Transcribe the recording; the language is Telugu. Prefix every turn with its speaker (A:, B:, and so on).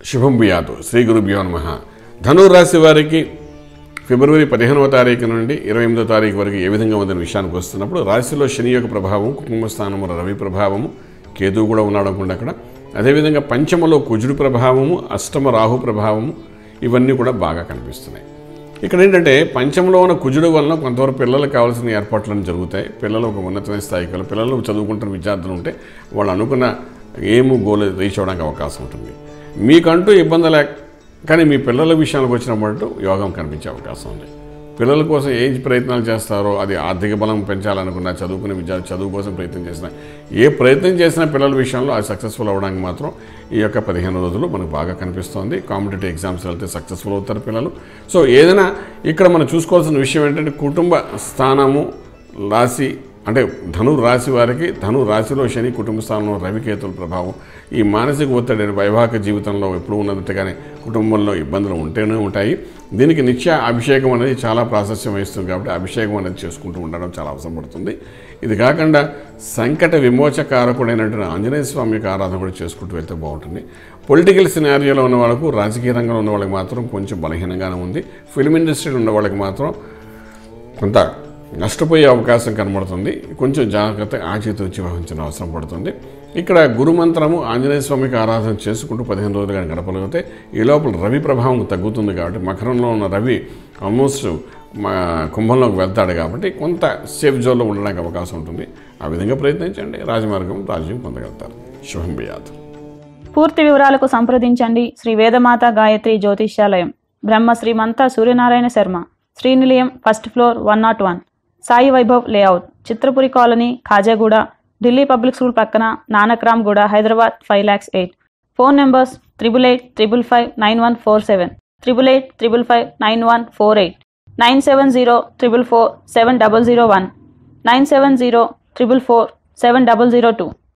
A: శుభం బియాదు శ్రీ గురుభ్యో నమ ధనుర్ రాశి వారికి ఫిబ్రవరి పదిహేనవ తారీఖు నుండి ఇరవై ఎనిమిదో తారీఖు వరకు ఏ విధంగా ఉందనే విషయానికి వస్తున్నప్పుడు రాశిలో శని యొక్క ప్రభావం కుటుంబ స్థానము రవి ప్రభావము కేతువు కూడా ఉన్నాడు అనుకోండి అక్కడ అదేవిధంగా పంచమలో కుజుడు ప్రభావము అష్టమ రాహు ప్రభావము ఇవన్నీ కూడా బాగా కనిపిస్తున్నాయి ఇక్కడ ఏంటంటే పంచంలో ఉన్న కుజుడు వలన కొంతవరకు పిల్లలకు కావాల్సిన ఏర్పాట్లను జరుగుతాయి పిల్లలు ఒక ఉన్నతమైన స్థాయికి వెళ్ళి పిల్లలు చదువుకుంటున్న విద్యార్థులు ఉంటే వాళ్ళు అనుకున్న ఏము గోల్ రీచ్ అవ్వడానికి అవకాశం ఉంటుంది మీకంటూ ఇబ్బంది లేక కానీ మీ పిల్లల విషయానికి వచ్చినప్పుడు యోగం కనిపించే అవకాశం ఉంది పిల్లల కోసం ఏ ప్రయత్నాలు చేస్తారో అది ఆర్థిక బలం పెంచాలనుకున్నా చదువుకునే విద్యార్థి చదువు కోసం ప్రయత్నం చేసినా ఏ ప్రయత్నం చేసినా పిల్లల విషయంలో అది సక్సెస్ఫుల్ అవ్వడానికి మాత్రం ఈ యొక్క పదిహేను రోజులు మనకు బాగా కనిపిస్తోంది కాంపిటేటివ్ ఎగ్జామ్స్ వెళ్తే సక్సెస్ఫుల్ అవుతారు పిల్లలు సో ఏదైనా ఇక్కడ మనం చూసుకోవాల్సిన విషయం ఏంటంటే కుటుంబ స్థానము రాశి అంటే ధను రాశి వారికి ధను రాశిలో శని కుటుంబ స్థానంలో రవికేతుల ప్రభావం ఈ మానసిక ఒత్తిడి వైవాహిక జీవితంలో ఎప్పుడు ఉన్నట్టుగానే కుటుంబంలో ఇబ్బందులు ఉంటేనే ఉంటాయి దీనికి నిత్య అభిషేకం అనేది చాలా ప్రాశస్యం వహిస్తుంది కాబట్టి అభిషేకం అనేది చేసుకుంటూ ఉండడం చాలా అవసరం పడుతుంది ఇది కాకుండా సంకట విమోచకారకుడైనటువంటి ఆంజనేయ స్వామి యొక్క ఆరాధన కూడా చేసుకుంటూ వెళ్తే బాగుంటుంది పొలిటికల్ సినారియోలో ఉన్న వాళ్ళకు రాజకీయ రంగంలో ఉన్న వాళ్ళకి మాత్రం కొంచెం బలహీనంగానే ఉంది ఫిల్మ్ ఇండస్ట్రీలో ఉన్న వాళ్ళకి మాత్రం కొంత నష్టపోయే అవకాశం కనబడుతుంది కొంచెం జాగ్రత్త ఆచితూచి వహించిన అవసరం పడుతుంది ఇక్కడ గురుమంత్రము ఆంజనేయ స్వామికి ఆరాధన చేసుకుంటూ పదిహేను రోజులు కానీ గడపగలిగితే ఈ లోపల రవి ప్రభావం తగ్గుతుంది కాబట్టి మకరంలో ఉన్న రవి ఆల్మోస్ట్ మా కుంభంలోకి వెళ్తాడు కాబట్టి కొంత సేఫ్ జోన్లో ఉండడానికి అవకాశం ఉంటుంది ఆ విధంగా ప్రయత్నించండి రాజమార్గం రాజ్యం పొందగలుగుతారు శుభం బియాత్
B: పూర్తి వివరాలకు సంప్రదించండి Shri Vedamata Gayatri Jyotishyalayam Brahma Shrimantha Suryanarayana Sharma Srinilayam first floor one naught one Sai Vaibhav layout Chitrapuri colony Khajaguda Delhi public school పక్కన Nanakram Guda Hyderabad five lakhs eight phone numbers triple eight triple five nine one four seven triple eight triple five nine one four eight nine seven zero triple four seven double zero one nine seven zero triple four seven double zero two